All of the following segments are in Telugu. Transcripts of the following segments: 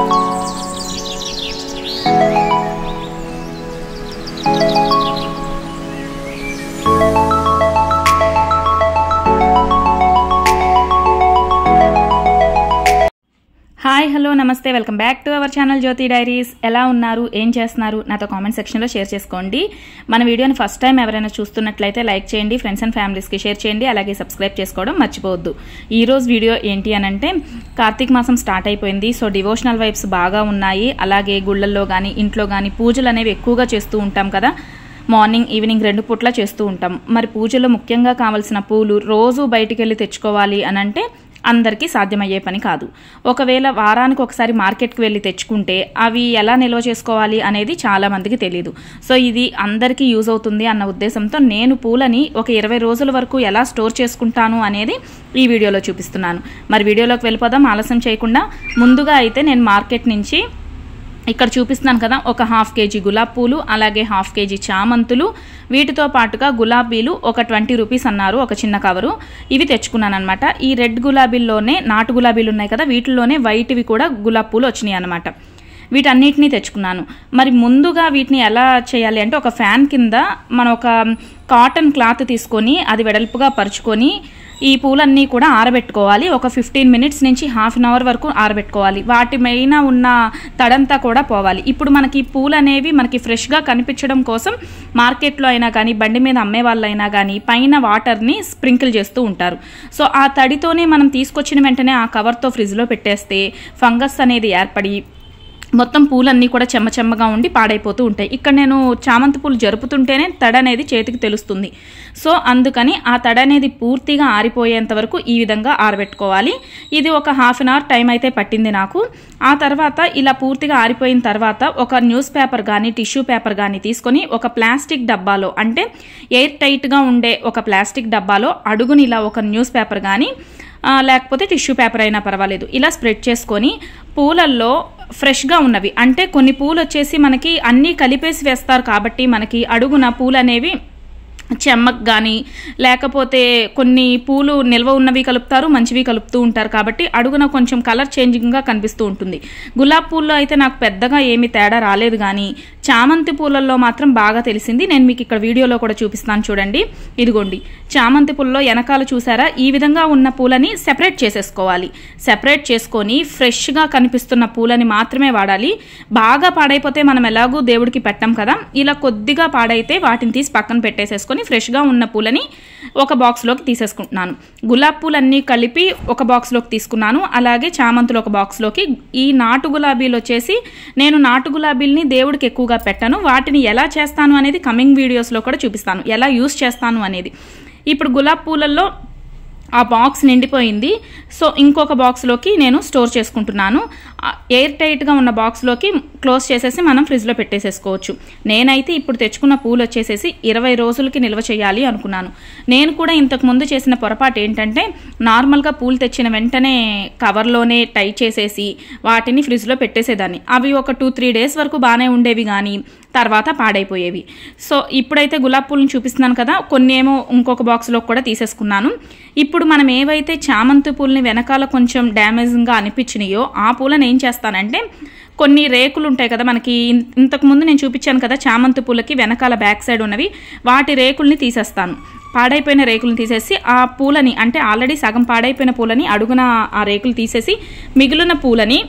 hi hello namaste welcome back to our channel Jyothi diaries ఎలా ఉన్నారు ఏం చేస్తున్నారు నాతో కామెంట్ సెక్షన్లో షేర్ చేసుకోండి మన వీడియోని ఫస్ట్ టైం ఎవరైనా చూస్తున్నట్లయితే లైక్ చేయండి ఫ్రెండ్స్ అండ్ ఫ్యామిలీస్కి షేర్ చేయండి అలాగే సబ్స్క్రైబ్ చేసుకోవడం మర్చిపోవద్దు ఈ రోజు వీడియో ఏంటి అని అంటే కార్తీక మాసం స్టార్ట్ అయిపోయింది సో డివోషనల్ వైబ్స్ బాగా ఉన్నాయి అలాగే గుళ్ళల్లో కానీ ఇంట్లో కానీ పూజలు అనేవి ఎక్కువగా చేస్తూ ఉంటాం కదా మార్నింగ్ ఈవినింగ్ రెండు పూట్ల చేస్తూ ఉంటాం మరి పూజలో ముఖ్యంగా కావాల్సిన పూలు రోజు బయటికి వెళ్ళి తెచ్చుకోవాలి అని అంటే అందరికీ సాధ్యమయ్యే పని కాదు ఒకవేళ వారానికి ఒకసారి మార్కెట్కి వెళ్ళి తెచ్చుకుంటే అవి ఎలా నిల్వ చేసుకోవాలి అనేది చాలా మందికి తెలియదు సో ఇది అందరికీ యూజ్ అవుతుంది అన్న ఉద్దేశంతో నేను పూలని ఒక ఇరవై రోజుల వరకు ఎలా స్టోర్ చేసుకుంటాను అనేది ఈ వీడియోలో చూపిస్తున్నాను మరి వీడియోలోకి వెళ్ళిపోదాం ఆలస్యం చేయకుండా ముందుగా అయితే నేను మార్కెట్ నుంచి ఇక్కడ చూపిస్తున్నాను కదా ఒక హాఫ్ కేజీ గులాబ్ పూలు అలాగే హాఫ్ కేజీ చామంతులు వీటితో పాటుగా గులాబీలు ఒక ట్వంటీ రూపీస్ అన్నారు ఒక చిన్న కవరు ఇవి తెచ్చుకున్నాను అనమాట ఈ రెడ్ గులాబీల్లోనే నాటు గులాబీలు ఉన్నాయి కదా వీటిలోనే వైట్వి కూడా గులాబ్ పూలు వచ్చినాయి అనమాట వీటన్నిటిని తెచ్చుకున్నాను మరి ముందుగా వీటిని ఎలా చేయాలి అంటే ఒక ఫ్యాన్ కింద మనం ఒక కాటన్ క్లాత్ తీసుకొని అది వెడల్పుగా పరుచుకొని ఈ పూలన్నీ కూడా ఆరబెట్టుకోవాలి ఒక ఫిఫ్టీన్ మినిట్స్ నుంచి హాఫ్ అన్ అవర్ వరకు ఆరబెట్టుకోవాలి వాటి పైన ఉన్న తడంతా కూడా పోవాలి ఇప్పుడు మనకి పూలు అనేవి మనకి ఫ్రెష్గా కనిపించడం కోసం మార్కెట్లో అయినా కానీ బండి మీద అమ్మే వాళ్ళైనా కానీ పైన వాటర్ని స్ప్రింకిల్ చేస్తూ ఉంటారు సో ఆ తడితోనే మనం తీసుకొచ్చిన వెంటనే ఆ కవర్తో ఫ్రిడ్జ్లో పెట్టేస్తే ఫంగస్ అనేది ఏర్పడి మొత్తం పూలన్నీ కూడా చెమ్మ చెమ్మగా ఉండి పాడైపోతూ ఉంటాయి ఇక్కడ నేను చామంతి పూలు జరుపుతుంటేనే తడ అనేది చేతికి తెలుస్తుంది సో అందుకని ఆ తడ అనేది పూర్తిగా ఆరిపోయేంత వరకు ఈ విధంగా ఆరబెట్టుకోవాలి ఇది ఒక హాఫ్ అన్ అవర్ టైం అయితే పట్టింది నాకు ఆ తర్వాత ఇలా పూర్తిగా ఆరిపోయిన తర్వాత ఒక న్యూస్ పేపర్ కానీ టిష్యూ పేపర్ కానీ తీసుకొని ఒక ప్లాస్టిక్ డబ్బాలో అంటే ఎయిర్ టైట్గా ఉండే ఒక ప్లాస్టిక్ డబ్బాలో అడుగుని ఇలా ఒక న్యూస్ పేపర్ కానీ ఆ, లేకపోతే టిష్యూ పేపర్ అయినా పర్వాలేదు ఇలా స్ప్రెడ్ చేసుకొని పూలల్లో ఫ్రెష్గా ఉన్నవి అంటే కొన్ని పూలు వచ్చేసి మనకి అన్నీ కలిపేసి వేస్తారు కాబట్టి మనకి అడుగున పూలు అనేవి చెమ్మక్ కానీ లేకపోతే కొన్ని పూలు నిల్వ ఉన్నవి కలుపుతారు మంచివి కలుపుతూ ఉంటారు కాబట్టి అడుగున కొంచెం కలర్ చేంజింగ్గా కనిపిస్తూ ఉంటుంది గులాబ్ పూల్లో అయితే నాకు పెద్దగా ఏమీ తేడా రాలేదు కానీ చామంతి పూలల్లో మాత్రం బాగా తెలిసింది నేను మీకు ఇక్కడ వీడియోలో కూడా చూపిస్తాను చూడండి ఇదిగోండి చామంతి పూలలో వెనకాల చూసారా ఈ విధంగా ఉన్న పూలని సెపరేట్ చేసేసుకోవాలి సెపరేట్ చేసుకొని ఫ్రెష్గా కనిపిస్తున్న పూలని మాత్రమే వాడాలి బాగా పాడైపోతే మనం ఎలాగూ దేవుడికి పెట్టాం కదా ఇలా కొద్దిగా పాడైతే వాటిని తీసి పక్కన పెట్టేసేసుకొని ఫ్రెష్గా ఉన్న పూలని ఒక బాక్స్లోకి తీసేసుకుంటున్నాను గులాబ్ పూలన్నీ కలిపి ఒక బాక్స్లోకి తీసుకున్నాను అలాగే చామంతులు ఒక బాక్స్లోకి ఈ నాటు గులాబీలు వచ్చేసి నేను నాటు గులాబీల్ని దేవుడికి ఎక్కువగా పెట్టాను వాటిని ఎలా చేస్తాను అనేది కమింగ్ వీడియోస్లో కూడా చూపిస్తాను ఎలా యూస్ చేస్తాను అనేది ఇప్పుడు గులాబ్ పూలల్లో ఆ బాక్స్ నిండిపోయింది సో ఇంకొక బాక్స్లోకి నేను స్టోర్ చేసుకుంటున్నాను ఆ ఎయిర్ టైట్గా ఉన్న బాక్స్లోకి క్లోజ్ చేసేసి మనం ఫ్రిడ్జ్లో పెట్టేసేసుకోవచ్చు నేనైతే ఇప్పుడు తెచ్చుకున్న పూలు వచ్చేసేసి ఇరవై రోజులకి నిల్వ చేయాలి అనుకున్నాను నేను కూడా ఇంతకు ముందు చేసిన పొరపాటు ఏంటంటే నార్మల్గా పూలు తెచ్చిన వెంటనే కవర్లోనే టై చేసేసి వాటిని ఫ్రిడ్జ్లో పెట్టేసేదాన్ని అవి ఒక టూ త్రీ డేస్ వరకు బాగానే ఉండేవి కానీ తర్వాత పాడైపోయేవి సో ఇప్పుడైతే గులాబ్ పూలను చూపిస్తున్నాను కదా కొన్ని ఏమో ఇంకొక బాక్స్లో కూడా తీసేసుకున్నాను ఇప్పుడు మనం ఏవైతే చామంతి పూలని వెనకాల కొంచెం డ్యామేజింగ్గా అనిపించినాయో ఆ పూలను ఏం చేస్తానంటే కొన్ని రేకులు ఉంటాయి కదా మనకి ఇన్- ఇంతకు ముందు నేను చూపించాను కదా చామంతి పూలకి వెనకాల బ్యాక్ సైడ్ ఉన్నవి వాటి రేకుల్ని తీసేస్తాను పాడైపోయిన రేకులను తీసేసి ఆ పూలని అంటే ఆల్రెడీ సగం పాడైపోయిన పూలని అడుగున ఆ రేకులు తీసేసి మిగిలిన పూలని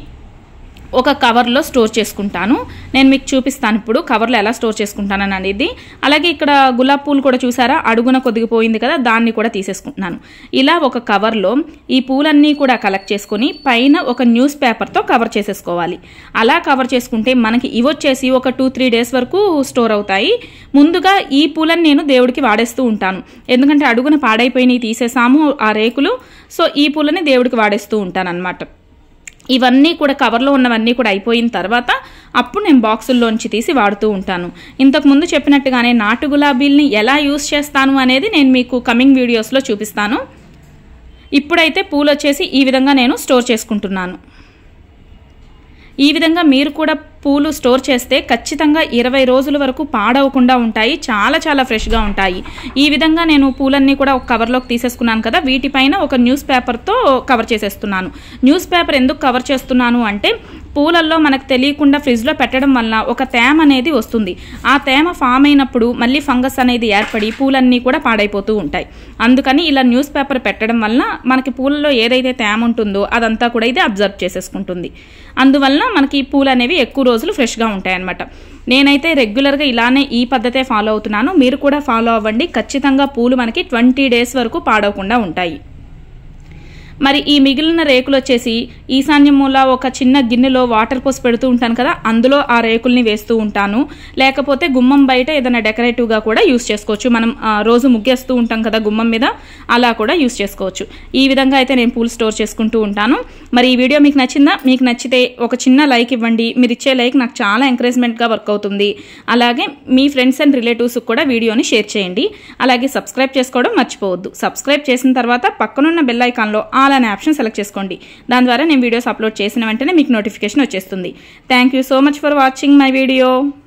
ఒక కవర్లో స్టోర్ చేసుకుంటాను నేను మీకు చూపిస్తాను ఇప్పుడు కవర్లో ఎలా స్టోర్ చేసుకుంటానని అనేది అలాగే ఇక్కడ గులాబ్ పూలు కూడా చూసారా అడుగున కొద్దిగిపోయింది కదా దాన్ని కూడా తీసేసుకుంటున్నాను ఇలా ఒక కవర్లో ఈ పూలన్నీ కూడా కలెక్ట్ చేసుకొని పైన ఒక న్యూస్ పేపర్తో కవర్ చేసేసుకోవాలి అలా కవర్ చేసుకుంటే మనకి ఇవి వచ్చేసి ఒక టూ త్రీ డేస్ వరకు స్టోర్ అవుతాయి ముందుగా ఈ పూలను నేను దేవుడికి వాడేస్తూ ఉంటాను ఎందుకంటే అడుగున పాడైపోయినవి తీసేసాము ఆ రేకులు సో ఈ పూలని దేవుడికి వాడేస్తూ ఉంటాను అనమాట ఇవన్నీ కూడా కవర్లో ఉన్నవన్నీ కూడా అయిపోయిన తర్వాత అప్పుడు నేను బాక్సుల్లోంచి తీసి వాడుతూ ఉంటాను ఇంతకు ముందు చెప్పినట్టుగానే నాటు గులాబీల్ని ఎలా యూస్ చేస్తాను అనేది నేను మీకు కమింగ్ వీడియోస్లో చూపిస్తాను ఇప్పుడైతే పూలు వచ్చేసి ఈ విధంగా నేను స్టోర్ చేసుకుంటున్నాను ఈ విధంగా మీరు కూడా పూలు స్టోర్ చేస్తే ఖచ్చితంగా ఇరవై రోజుల వరకు పాడవకుండా ఉంటాయి చాలా చాలా ఫ్రెష్గా ఉంటాయి ఈ విధంగా నేను పూలన్నీ కూడా ఒక కవర్లోకి తీసేసుకున్నాను కదా వీటిపైన ఒక న్యూస్ పేపర్తో కవర్ చేసేస్తున్నాను న్యూస్ పేపర్ ఎందుకు కవర్ చేస్తున్నాను అంటే పూలల్లో మనకు తెలియకుండా ఫ్రిడ్జ్లో పెట్టడం వలన ఒక తేమ అనేది వస్తుంది ఆ తేమ ఫామ్ అయినప్పుడు మళ్ళీ ఫంగస్ అనేది ఏర్పడి పూలన్నీ కూడా పాడైపోతూ ఉంటాయి అందుకని ఇలా న్యూస్ పేపర్ పెట్టడం వలన మనకి పూలలో ఏదైతే తేమ ఉంటుందో అదంతా కూడా ఇది అబ్జర్వ్ చేసేసుకుంటుంది అందువలన మనకి పూలు అనేవి ఎక్కువ రోజులు ఫ్రెష్గా ఉంటాయన్నమాట నేనైతే రెగ్యులర్గా ఇలానే ఈ పద్ధతే ఫాలో అవుతున్నాను మీరు కూడా ఫాలో అవ్వండి ఖచ్చితంగా పూలు మనకి ట్వంటీ డేస్ వరకు పాడవకుండా ఉంటాయి మరి ఈ మిగిలిన రేకులు వచ్చేసి ఈశాన్య మూల ఒక చిన్న గిన్నెలో వాటర్ పోసి పెడుతూ ఉంటాను కదా అందులో ఆ రేకుల్ని వేస్తూ ఉంటాను లేకపోతే గుమ్మం బయట ఏదైనా డెకరేటివ్గా కూడా యూస్ చేసుకోవచ్చు మనం ఆ, రోజు ముగ్గేస్తూ ఉంటాం కదా గుమ్మం మీద అలా కూడా యూస్ చేసుకోవచ్చు ఈ విధంగా అయితే నేను పూలు స్టోర్ చేసుకుంటూ ఉంటాను మరి ఈ వీడియో మీకు నచ్చిందా మీకు నచ్చితే ఒక చిన్న లైక్ ఇవ్వండి మీరు ఇచ్చే లైక్ నాకు చాలా ఎంకరేజ్మెంట్గా వర్క్ అవుతుంది అలాగే మీ ఫ్రెండ్స్ అండ్ రిలేటివ్స్కి కూడా వీడియోని షేర్ చేయండి అలాగే సబ్స్క్రైబ్ చేసుకోవడం మర్చిపోవద్దు సబ్స్క్రైబ్ చేసిన తర్వాత పక్కనున్న బెల్ ఐకాన్లో ఆల్ అనే ఆప్షన్ సెలెక్ట్ చేసుకోండి దాని ద్వారా నేను వీడియోస్ అప్లోడ్ చేసిన వెంటనే మీకు నోటిఫికేషన్ వచ్చేస్తుంది thank you so much for watching my video